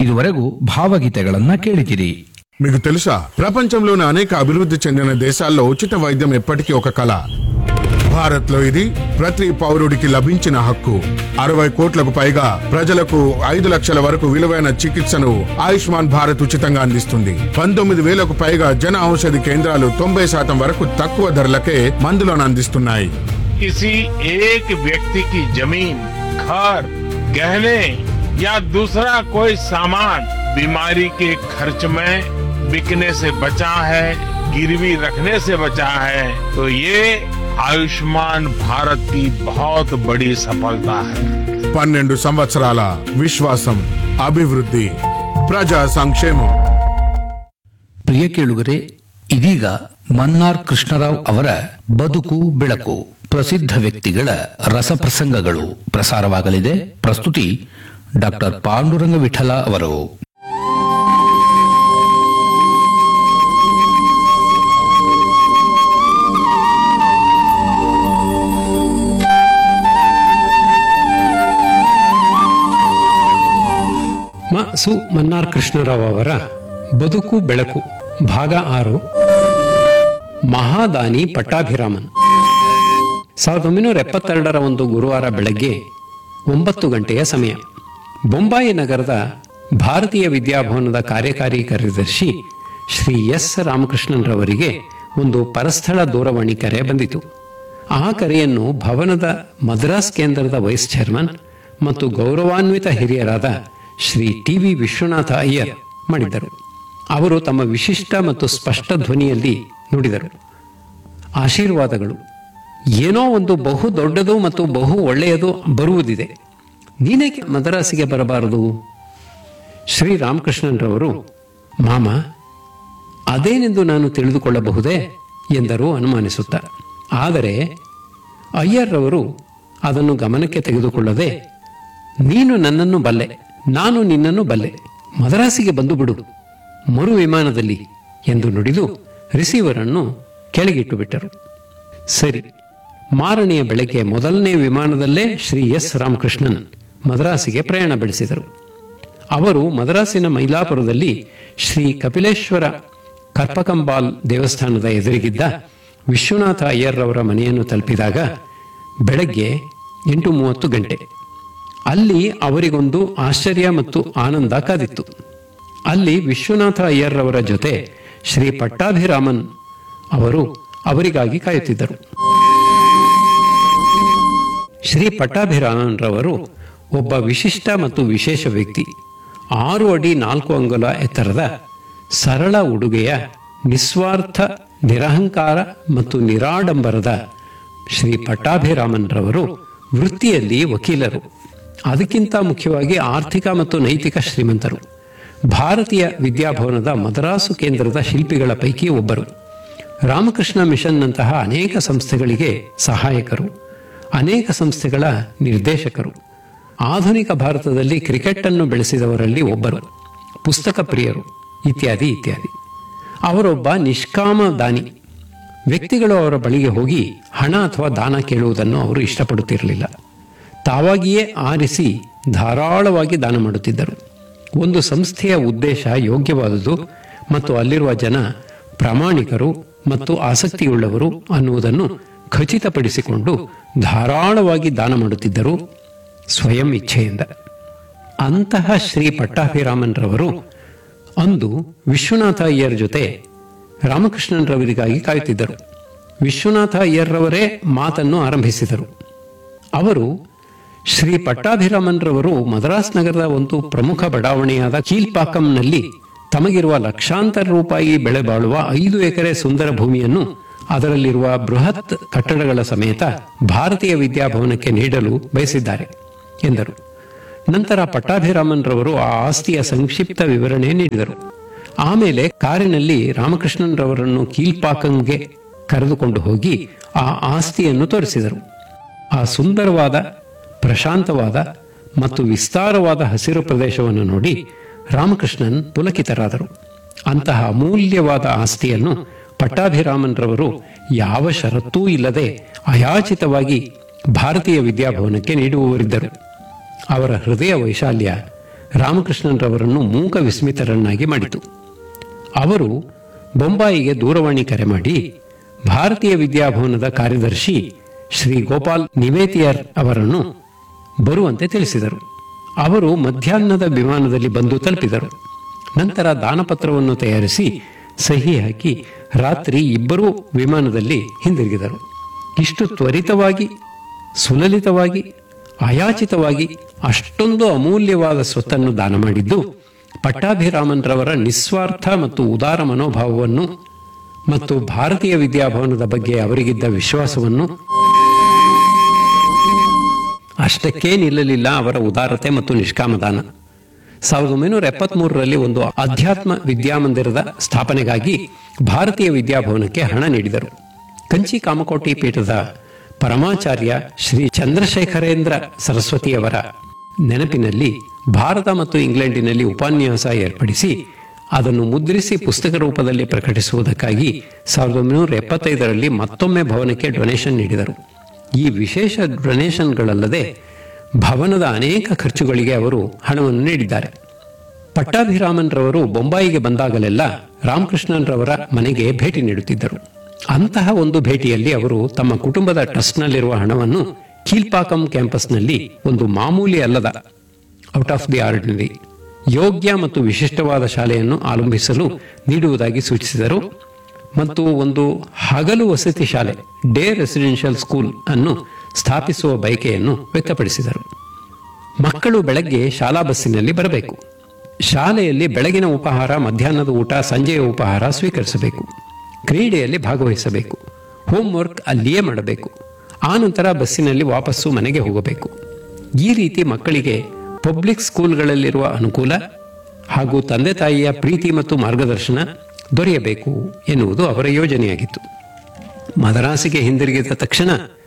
ಇದುವರೆಗೂ ಭಾವಗೀತೆಗಳನ್ನ ಕೇಳಿದಿರಿ మీకు తెలుసా ప్రపంచంలోని అనేక అభివృద్ధి చెందిన దేశాల్లో ఉచిత వైద్యం ఎప్పటికీ ఒక కళ భారత్ లో ఇది ప్రతి పౌరుడికి లభించిన హక్కు అరవై కోట్లకు పైగా ప్రజలకు ఐదు లక్షల వరకు విలువైన చికిత్సను ఆయుష్మాన్ భారత్ ఉచితంగా అందిస్తుంది పంతొమ్మిది వేలకు పైగా జన ఔషధి కేంద్రాలు తొంభై శాతం వరకు తక్కువ ధరలకే మందులను అందిస్తున్నాయి किसी एक व्यक्ति की जमीन घर गहने या दूसरा कोई सामान बीमारी के खर्च में बिकने से बचा है गिरवी रखने से बचा है तो ये आयुष्मान भारत की बहुत बड़ी सफलता है పన్నెండు సంవత్సరాల విశ్వాసం అభివృద్ధి ప్రజా సంక్షేమం ಪ್ರಿಯ ಕೇಳುಗರೆ ಇದೀಗ ಮನ್ನಾರ್ ಕೃಷ್ಣರಾವ್ ಅವರ ಬದುಕು ಬೆಳಕು ಪ್ರಸಿದ್ಧ ವ್ಯಕ್ತಿಗಳ ರಸಪ್ರಸಂಗಗಳು ಪ್ರಸಾರವಾಗಲಿದೆ ಪ್ರಸ್ತುತಿ ಡಾಕ್ಟರ್ ಪಾಂಡುರಂಗ ವಿಠಲ ಅವರು ಮ ಸು ಮನ್ನಾರ್ ಕೃಷ್ಣರಾವ್ ಅವರ ಬದುಕು ಬೆಳಕು ಭಾಗ ಆರು ಮಹಾದಾನಿ ಪಟ್ಟಾಭಿರಾಮನ್ ಸಾವಿರದ ಒಂಬೈನೂರ ಎಪ್ಪತ್ತೆರಡರ ಒಂದು ಗುರುವಾರ ಬೆಳಗ್ಗೆ ಒಂಬತ್ತು ಗಂಟೆಯ ಸಮಯ ಬೊಂಬಾಯಿ ನಗರದ ಭಾರತೀಯ ವಿದ್ಯಾಭವನದ ಕಾರ್ಯಕಾರಿ ಕಾರ್ಯದರ್ಶಿ ಶ್ರೀ ಎಸ್ ರಾಮಕೃಷ್ಣನ್ ರವರಿಗೆ ಒಂದು ಪರಸ್ಥಳ ದೂರವಾಣಿ ಕರೆ ಬಂದಿತು ಆ ಕರೆಯನ್ನು ಭವನದ ಮದ್ರಾಸ್ ಕೇಂದ್ರದ ವೈಸ್ ಚೇರ್ಮನ್ ಮತ್ತು ಗೌರವಾನ್ವಿತ ಹಿರಿಯರಾದ ಶ್ರೀ ಟಿ ವಿ ವಿಶ್ವನಾಥ ಅಯ್ಯರ್ ಮಾಡಿದ್ದರು ಅವರು ತಮ್ಮ ವಿಶಿಷ್ಟ ಮತ್ತು ಸ್ಪಷ್ಟ ಧ್ವನಿಯಲ್ಲಿ ನುಡಿದರು ಆಶೀರ್ವಾದಗಳು ಏನೋ ಒಂದು ಬಹು ದೊಡ್ಡದು ಮತ್ತು ಬಹು ಒಳ್ಳೆಯದು ಬರುವುದಿದೆ ನೀನೇಕೆ ಮದ್ರಾಸಿಗೆ ಬರಬಾರದು ಶ್ರೀ ರಾಮಕೃಷ್ಣನ್ರವರು ಮಾಮ ಅದೇನೆಂದು ನಾನು ತಿಳಿದುಕೊಳ್ಳಬಹುದೇ ಎಂದರು ಅನುಮಾನಿಸುತ್ತಾ ಆದರೆ ಅಯ್ಯರ್ರವರು ಅದನ್ನು ಗಮನಕ್ಕೆ ತೆಗೆದುಕೊಳ್ಳದೆ ನೀನು ನನ್ನನ್ನು ಬಲ್ಲೆ ನಾನು ನಿನ್ನನ್ನು ಬಲ್ಲೆ ಮದ್ರಾಸಿಗೆ ಬಂದು ಬಿಡು ಮರು ವಿಮಾನದಲ್ಲಿ ಎಂದು ನುಡಿದು ರಿಸೀವರ್ ಅನ್ನು ಕೆಳಗಿಟ್ಟು ಬಿಟ್ಟರು ಸರಿ ಮಾರನೆಯ ಬೆಳಗ್ಗೆ ಮೊದಲನೇ ವಿಮಾನದಲ್ಲೇ ಶ್ರೀ ಎಸ್ ರಾಮಕೃಷ್ಣನ್ ಮದ್ರಾಸಿಗೆ ಪ್ರಯಾಣ ಬೆಳೆಸಿದರು ಅವರು ಮದ್ರಾಸಿನ ಮೈಲಾಪುರದಲ್ಲಿ ಶ್ರೀ ಕಪಿಲೇಶ್ವರ ಕರ್ಪಕಂಬಾಲ್ ದೇವಸ್ಥಾನದ ಎದುರಿಗಿದ್ದ ವಿಶ್ವನಾಥ ಅಯ್ಯರ್ರವರ ಮನೆಯನ್ನು ತಲುಪಿದಾಗ ಬೆಳಗ್ಗೆ ಎಂಟು ಮೂವತ್ತು ಗಂಟೆ ಅಲ್ಲಿ ಅವರಿಗೊಂದು ಆಶ್ಚರ್ಯ ಮತ್ತು ಆನಂದ ಕಾದಿತ್ತು ಅಲ್ಲಿ ವಿಶ್ವನಾಥ ಅಯ್ಯರ್ರವರ ಜೊತೆ ಶ್ರೀ ಪಟ್ಟಾಭಿರಾಮನ್ ಅವರು ಅವರಿಗಾಗಿ ಕಾಯುತ್ತಿದ್ದರು ಶ್ರೀ ಪಟ್ಟಾಭಿರಾಮನ್ ರವರು ಒಬ್ಬ ವಿಶಿಷ್ಟ ಮತ್ತು ವಿಶೇಷ ವ್ಯಕ್ತಿ ಆರು ಅಡಿ ನಾಲ್ಕು ಅಂಗುಲ ಎತ್ತರದ ಸರಳ ಉಡುಗೆಯ ನಿಸ್ವಾರ್ಥ ನಿರಹಂಕಾರ ಮತ್ತು ನಿರಾಡಂಬರದ ಶ್ರೀ ಪಟ್ಟಾಭಿರಾಮನ್ ರವರು ವೃತ್ತಿಯಲ್ಲಿ ವಕೀಲರು ಅದಕ್ಕಿಂತ ಮುಖ್ಯವಾಗಿ ಆರ್ಥಿಕ ಮತ್ತು ನೈತಿಕ ಶ್ರೀಮಂತರು ಭಾರತೀಯ ವಿದ್ಯಾಭವನದ ಮದ್ರಾಸು ಕೇಂದ್ರದ ಶಿಲ್ಪಿಗಳ ಪೈಕಿ ಒಬ್ಬರು ರಾಮಕೃಷ್ಣ ಮಿಷನ್ನಂತಹ ಅನೇಕ ಸಂಸ್ಥೆಗಳಿಗೆ ಸಹಾಯಕರು ಅನೇಕ ಸಂಸ್ಥೆಗಳ ನಿರ್ದೇಶಕರು ಆಧುನಿಕ ಭಾರತದಲ್ಲಿ ಕ್ರಿಕೆಟ್ ಅನ್ನು ಬೆಳೆಸಿದವರಲ್ಲಿ ಒಬ್ಬರು ಪುಸ್ತಕ ಪ್ರಿಯರು ಇತ್ಯಾದಿ ಇತ್ಯಾದಿ ಅವರೊಬ್ಬ ನಿಷ್ಕಾಮ ದಾನಿ ವ್ಯಕ್ತಿಗಳು ಅವರ ಬಳಿಗೆ ಹೋಗಿ ಹಣ ಅಥವಾ ದಾನ ಕೇಳುವುದನ್ನು ಅವರು ಇಷ್ಟಪಡುತ್ತಿರಲಿಲ್ಲ ತಾವಾಗಿಯೇ ಆರಿಸಿ ಧಾರಾಳವಾಗಿ ದಾನ ಮಾಡುತ್ತಿದ್ದರು ಒಂದು ಸಂಸ್ಥೆಯ ಉದ್ದೇಶ ಯೋಗ್ಯವಾದುದು ಮತ್ತು ಅಲ್ಲಿರುವ ಜನ ಪ್ರಾಮಾಣಿಕರು ಮತ್ತು ಆಸಕ್ತಿಯುಳ್ಳವರು ಅನ್ನುವುದನ್ನು ಖಚಿತಪಡಿಸಿಕೊಂಡು ಧಾರಾಳವಾಗಿ ದಾನ ಮಾಡುತ್ತಿದ್ದರು ಸ್ವಯಂ ಇಚ್ಛೆಯಿಂದ ಅಂತಹ ಶ್ರೀ ಪಟ್ಟಾಭಿರಾಮನ್ ರವರು ಅಂದು ವಿಶ್ವನಾಥ ಅಯ್ಯರ್ ಜೊತೆ ರಾಮಕೃಷ್ಣನ್ ರವರಿಗಾಗಿ ಕಾಯುತ್ತಿದ್ದರು ವಿಶ್ವನಾಥ ಅಯ್ಯರ್ರವರೇ ಮಾತನ್ನು ಆರಂಭಿಸಿದರು ಅವರು ಶ್ರೀ ಪಟ್ಟಾಭಿರಾಮನ್ ರವರು ಮದ್ರಾಸ್ ನಗರದ ಒಂದು ಪ್ರಮುಖ ಬಡಾವಣೆಯಾದ ಕೀಲ್ಪಾಕಂನಲ್ಲಿ ತಮಗಿರುವ ಲಕ್ಷಾಂತರ ರೂಪಾಯಿ ಬೆಳೆ ಬಾಳುವ ಐದು ಎಕರೆ ಸುಂದರ ಭೂಮಿಯನ್ನು ಅದರಲ್ಲಿರುವ ಬೃಹತ್ ಕಟ್ಟಡಗಳ ಸಮೇತ ಭಾರತೀಯ ವಿದ್ಯಾಭವನಕ್ಕೆ ನೀಡಲು ಬಯಸಿದ್ದಾರೆ ಎಂದರು ನಂತರ ಪಟ್ಟಾಭಿರಾಮನ್ ರವರು ಆ ಆಸ್ತಿಯ ಸಂಕ್ಷಿಪ್ತ ವಿವರಣೆ ನೀಡಿದರು ಆಮೇಲೆ ಕಾರಿನಲ್ಲಿ ರಾಮಕೃಷ್ಣನ್ ರವರನ್ನು ಕೀಲ್ಪಾಕಂಗೆ ಕರೆದುಕೊಂಡು ಹೋಗಿ ಆ ಆಸ್ತಿಯನ್ನು ತೋರಿಸಿದರು ಆ ಸುಂದರವಾದ ಪ್ರಶಾಂತವಾದ ಮತ್ತು ವಿಸ್ತಾರವಾದ ಹಸಿರು ಪ್ರದೇಶವನ್ನು ನೋಡಿ ರಾಮಕೃಷ್ಣನ್ ಪುಲಕಿತರಾದರು ಅಂತಹ ಅಮೂಲ್ಯವಾದ ಆಸ್ತಿಯನ್ನು ಪಟ್ಟಾಭಿರಾಮನ್ ರವರು ಯಾವ ಷರತ್ತೂ ಇಲ್ಲದೆ ಅಯಾಚಿತವಾಗಿ ಭಾರತೀಯ ವಿದ್ಯಾಭವನಕ್ಕೆ ನೀಡುವವರಿದ್ದರು ಅವರ ಹೃದಯ ವೈಶಾಲ್ಯ ರಾಮಕೃಷ್ಣನ್ರವರನ್ನು ಮೂಕ ವಿಸ್ಮಿತರನ್ನಾಗಿ ಮಾಡಿತು ಅವರು ಬೊಂಬಾಯಿಗೆ ದೂರವಾಣಿ ಕರೆ ಮಾಡಿ ಭಾರತೀಯ ವಿದ್ಯಾಭವನದ ಕಾರ್ಯದರ್ಶಿ ಶ್ರೀ ಗೋಪಾಲ್ ನಿವೇತಿಯರ್ ಅವರನ್ನು ಬರುವಂತೆ ತಿಳಿಸಿದರು ಅವರು ಮಧ್ಯಾಹ್ನದ ವಿಮಾನದಲ್ಲಿ ಬಂದು ತಲುಪಿದರು ನಂತರ ದಾನಪತ್ರವನ್ನು ತಯಾರಿಸಿ ಸಹಿ ಹಾಕಿ ರಾತ್ರಿ ಇಬ್ಬರೂ ವಿಮಾನದಲ್ಲಿ ಹಿಂದಿರುಗಿದರು ಇಷ್ಟು ತ್ವರಿತವಾಗಿ ಸುಲಲಿತವಾಗಿ ಅಯಾಚಿತವಾಗಿ ಅಷ್ಟೊಂದು ಅಮೂಲ್ಯವಾದ ಸ್ವತ್ತನ್ನು ದಾನ ಮಾಡಿದ್ದು ಪಟ್ಟಾಭಿರಾಮನ್ರವರ ನಿಸ್ವಾರ್ಥ ಮತ್ತು ಉದಾರ ಮನೋಭಾವವನ್ನು ಮತ್ತು ಭಾರತೀಯ ವಿದ್ಯಾಭವನದ ಬಗ್ಗೆ ಅವರಿಗಿದ್ದ ವಿಶ್ವಾಸವನ್ನು ಅಷ್ಟಕ್ಕೇ ನಿಲ್ಲಲಿಲ್ಲ ಅವರ ಉದಾರತೆ ಮತ್ತು ನಿಷ್ಕಾಮದಾನ ಸಾವಿರದ ಒಂಬೈನೂರ ಎಪ್ಪತ್ಮೂರರಲ್ಲಿ ಒಂದು ಅಧ್ಯಾತ್ಮ ವಿದ್ಯಾಮಂದಿರದ ಸ್ಥಾಪನೆಗಾಗಿ ಭಾರತೀಯ ವಿದ್ಯಾಭವನಕ್ಕೆ ಹಣ ನೀಡಿದರು ಕಂಚಿ ಕಾಮಕೋಟಿ ಪೀಠದ ಪರಮಾಚಾರ್ಯ ಶ್ರೀ ಚಂದ್ರಶೇಖರೇಂದ್ರ ಸರಸ್ವತಿಯವರ ನೆನಪಿನಲ್ಲಿ ಭಾರತ ಮತ್ತು ಇಂಗ್ಲೆಂಡಿನಲ್ಲಿ ಉಪನ್ಯಾಸ ಏರ್ಪಡಿಸಿ ಅದನ್ನು ಮುದ್ರಿಸಿ ಪುಸ್ತಕ ರೂಪದಲ್ಲಿ ಪ್ರಕಟಿಸುವುದಕ್ಕಾಗಿ ಸಾವಿರದ ಒಂಬೈನೂರ ಎಪ್ಪತ್ತೈದರಲ್ಲಿ ಮತ್ತೊಮ್ಮೆ ಭವನಕ್ಕೆ ಡೊನೇಷನ್ ನೀಡಿದರು ಈ ವಿಶೇಷ ಡೊನೇಷನ್ಗಳಲ್ಲದೆ ಭವನದ ಅನೇಕ ಖರ್ಚುಗಳಿಗೆ ಅವರು ಹಣವನ್ನು ನೀಡಿದ್ದಾರೆ ಪಟ್ಟಾಭಿರಾಮನ್ರವರು ಬೊಂಬಾಯಿಗೆ ಬಂದಾಗಲೆಲ್ಲ ರಾಮಕೃಷ್ಣನ್ರವರ ಮನೆಗೆ ಭೇಟಿ ನೀಡುತ್ತಿದ್ದರು ಅಂತಹ ಒಂದು ಭೇಟಿಯಲ್ಲಿ ಅವರು ತಮ್ಮ ಕುಟುಂಬದ ಟ್ರಸ್ಟ್ನಲ್ಲಿರುವ ಹಣವನ್ನು ಕೀಲ್ಪಾಕಂ ಕ್ಯಾಂಪಸ್ನಲ್ಲಿ ಒಂದು ಮಾಮೂಲಿ ಅಲ್ಲದ ಔಟ್ ಆಫ್ ದಿ ಆರ್ಡಿನರಿ ಯೋಗ್ಯ ಮತ್ತು ವಿಶಿಷ್ಟವಾದ ಶಾಲೆಯನ್ನು ಆರಂಭಿಸಲು ನೀಡುವುದಾಗಿ ಸೂಚಿಸಿದರು ಮತ್ತು ಒಂದು ಹಗಲು ವಸತಿ ಶಾಲೆ ಡೇ ರೆಸಿಡೆನ್ಷಿಯಲ್ ಸ್ಕೂಲ್ ಅನ್ನು ಸ್ಥಾಪಿಸುವ ಬಯಕೆಯನ್ನು ವ್ಯಕ್ತಪಡಿಸಿದರು ಮಕ್ಕಳು ಬೆಳಗ್ಗೆ ಶಾಲಾ ಬಸ್ಸಿನಲ್ಲಿ ಬರಬೇಕು ಶಾಲೆಯಲ್ಲಿ ಬೆಳಗಿನ ಉಪಹಾರ ಮಧ್ಯಾಹ್ನದ ಊಟ ಸಂಜೆಯ ಉಪಹಾರ ಸ್ವೀಕರಿಸಬೇಕು ಕ್ರೀಡೆಯಲ್ಲಿ ಭಾಗವಹಿಸಬೇಕು ಹೋಂವರ್ಕ್ ಅಲ್ಲಿಯೇ ಮಾಡಬೇಕು ಆ ನಂತರ ಬಸ್ಸಿನಲ್ಲಿ ವಾಪಸ್ಸು ಮನೆಗೆ ಹೋಗಬೇಕು ಈ ರೀತಿ ಮಕ್ಕಳಿಗೆ ಪಬ್ಲಿಕ್ ಸ್ಕೂಲ್ಗಳಲ್ಲಿರುವ ಅನುಕೂಲ ಹಾಗೂ ತಂದೆ ತಾಯಿಯ ಪ್ರೀತಿ ಮತ್ತು ಮಾರ್ಗದರ್ಶನ ದೊರೆಯಬೇಕು ಎನ್ನುವುದು ಅವರ ಯೋಜನೆಯಾಗಿತ್ತು ಮದರಾಸಿಗೆ ಹಿಂದಿರುಗಿದ ತಕ್ಷಣ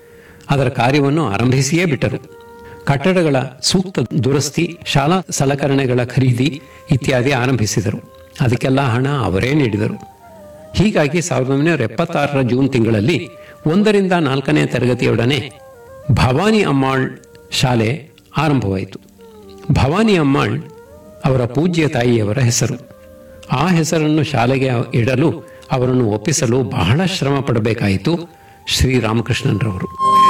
ಅದರ ಕಾರ್ಯವನ್ನು ಆರಂಭಿಸಿಯೇ ಬಿಟ್ಟರು ಕಟ್ಟಡಗಳ ಸೂಕ್ತ ದುರಸ್ತಿ ಶಾಲಾ ಸಲಕರಣೆಗಳ ಖರೀದಿ ಇತ್ಯಾದಿ ಆರಂಭಿಸಿದರು ಅದಕ್ಕೆಲ್ಲ ಹಣ ಅವರೇ ನೀಡಿದರು ಹೀಗಾಗಿ ಸಾವಿರದ ಒಂಬೈನೂರ ಎಪ್ಪತ್ತಾರರ ಜೂನ್ ತಿಂಗಳಲ್ಲಿ ಒಂದರಿಂದ ನಾಲ್ಕನೇ ತರಗತಿಯೊಡನೆ ಭವಾನಿ ಅಮ್ಮಾಳ್ ಶಾಲೆ ಆರಂಭವಾಯಿತು ಭವಾನಿ ಅಮ್ಮಾಳ್ ಅವರ ಪೂಜ್ಯ ತಾಯಿಯವರ ಹೆಸರು ಆ ಹೆಸರನ್ನು ಶಾಲೆಗೆ ಇಡಲು ಅವರನ್ನು ಒಪ್ಪಿಸಲು ಬಹಳ ಶ್ರಮ ಪಡಬೇಕಾಯಿತು ಶ್ರೀರಾಮಕೃಷ್ಣನ್ರವರು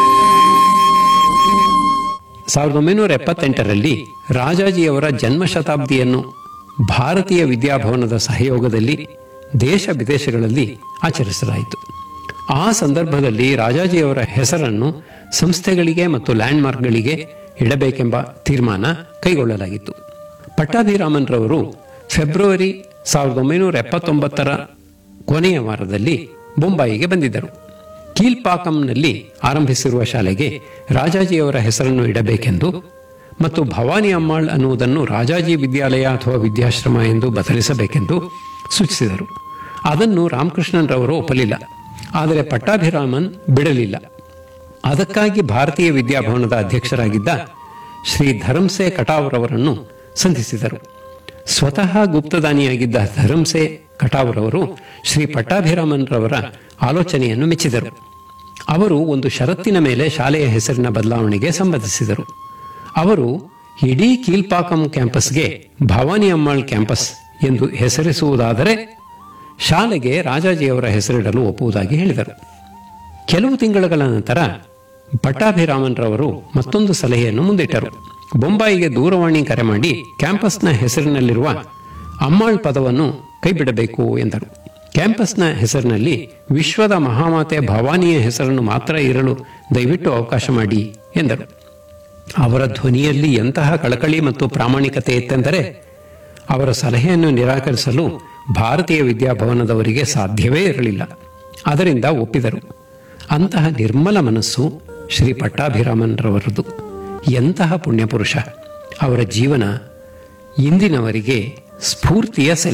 ಸಾವಿರದ ಒಂಬೈನೂರ ಎಪ್ಪತ್ತೆಂಟರಲ್ಲಿ ರಾಜಾಜಿಯವರ ಜನ್ಮ ಶತಾಬ್ದಿಯನ್ನು ಭಾರತೀಯ ವಿದ್ಯಾಭವನದ ಸಹಯೋಗದಲ್ಲಿ ದೇಶ ವಿದೇಶಗಳಲ್ಲಿ ಆಚರಿಸಲಾಯಿತು ಆ ಸಂದರ್ಭದಲ್ಲಿ ರಾಜಾಜಿಯವರ ಹೆಸರನ್ನು ಸಂಸ್ಥೆಗಳಿಗೆ ಮತ್ತು ಲ್ಯಾಂಡ್ಮಾರ್ಕ್ಗಳಿಗೆ ಇಡಬೇಕೆಂಬ ತೀರ್ಮಾನ ಕೈಗೊಳ್ಳಲಾಗಿತ್ತು ಪಟ್ಟಾಭಿರಾಮನ್ರವರು ಫೆಬ್ರವರಿ ಸಾವಿರದ ಒಂಬೈನೂರ ಎಪ್ಪತ್ತೊಂಬತ್ತರ ಕೊನೆಯ ವಾರದಲ್ಲಿ ಬೊಂಬಾಯಿಗೆ ಬಂದಿದ್ದರು ಕೀಲ್ಪಾಕಂನಲ್ಲಿ ಆರಂಭಿಸಿರುವ ಶಾಲೆಗೆ ರಾಜಾಜಿಯವರ ಹೆಸರನ್ನು ಇಡಬೇಕೆಂದು ಮತ್ತು ಭವಾನಿ ಅಮ್ಮಾಳ್ ಅನ್ನುವುದನ್ನು ರಾಜಾಜಿ ವಿದ್ಯಾಲಯ ಅಥವಾ ವಿದ್ಯಾಶ್ರಮ ಎಂದು ಬದಲಿಸಬೇಕೆಂದು ಸೂಚಿಸಿದರು ಅದನ್ನು ರಾಮಕೃಷ್ಣನ್ರವರು ಒಪ್ಪಲಿಲ್ಲ ಆದರೆ ಪಟ್ಟಾಭಿರಾಮನ್ ಬಿಡಲಿಲ್ಲ ಅದಕ್ಕಾಗಿ ಭಾರತೀಯ ವಿದ್ಯಾಭವನದ ಅಧ್ಯಕ್ಷರಾಗಿದ್ದ ಶ್ರೀ ಧರಂಸೆ ಕಟಾವ್ರವರನ್ನು ಸಂಧಿಸಿದರು ಸ್ವತಃ ಗುಪ್ತದಾನಿಯಾಗಿದ್ದ ಧರಂಸೆ ಕಟಾವ್ರವರು ಶ್ರೀ ಪಟ್ಟಾಭಿರಾಮನ್ರವರ ಆಲೋಚನೆಯನ್ನು ಮೆಚ್ಚಿದರು ಅವರು ಒಂದು ಷರತ್ತಿನ ಮೇಲೆ ಶಾಲೆಯ ಹೆಸರಿನ ಬದಲಾವಣೆಗೆ ಸಮ್ಮತಿಸಿದರು ಅವರು ಇಡೀ ಕೀಲ್ಪಾಕಂ ಕ್ಯಾಂಪಸ್ಗೆ ಭವಾನಿ ಅಮ್ಮಾಳ್ ಕ್ಯಾಂಪಸ್ ಎಂದು ಹೆಸರಿಸುವುದಾದರೆ ಶಾಲೆಗೆ ರಾಜಾಜಿಯವರ ಹೆಸರಿಡಲು ಒಪ್ಪುವುದಾಗಿ ಹೇಳಿದರು ಕೆಲವು ತಿಂಗಳುಗಳ ನಂತರ ಪಟ್ಟಾಭಿರಾಮನ್ರವರು ಮತ್ತೊಂದು ಸಲಹೆಯನ್ನು ಮುಂದಿಟ್ಟರು ಬೊಂಬಾಯಿಗೆ ದೂರವಾಣಿ ಕರೆ ಮಾಡಿ ಕ್ಯಾಂಪಸ್ನ ಹೆಸರಿನಲ್ಲಿರುವ ಅಮ್ಮಾಳ್ ಪದವನ್ನು ಕೈಬಿಡಬೇಕು ಎಂದರು ಕ್ಯಾಂಪಸ್ನ ಹೆಸರಿನಲ್ಲಿ ವಿಶ್ವದ ಮಹಾಮಾತೆ ಭವಾನಿಯ ಹೆಸರನ್ನು ಮಾತ್ರ ಇರಲು ದಯವಿಟ್ಟು ಅವಕಾಶ ಮಾಡಿ ಎಂದರು ಅವರ ಧ್ವನಿಯಲ್ಲಿ ಎಂತಹ ಕಳಕಳಿ ಮತ್ತು ಪ್ರಾಮಾಣಿಕತೆ ಇತ್ತೆಂದರೆ ಅವರ ಸಲಹೆಯನ್ನು ನಿರಾಕರಿಸಲು ಭಾರತೀಯ ವಿದ್ಯಾಭವನದವರಿಗೆ ಸಾಧ್ಯವೇ ಇರಲಿಲ್ಲ ಅದರಿಂದ ಒಪ್ಪಿದರು ಅಂತಹ ನಿರ್ಮಲ ಮನಸ್ಸು ಶ್ರೀ ಪಟ್ಟಾಭಿರಾಮನ್ರವರದು ಎಂತಹ ಪುಣ್ಯಪುರುಷ ಅವರ ಜೀವನ ಇಂದಿನವರಿಗೆ ಸ್ಫೂರ್ತಿಯ ಸೆಲೆ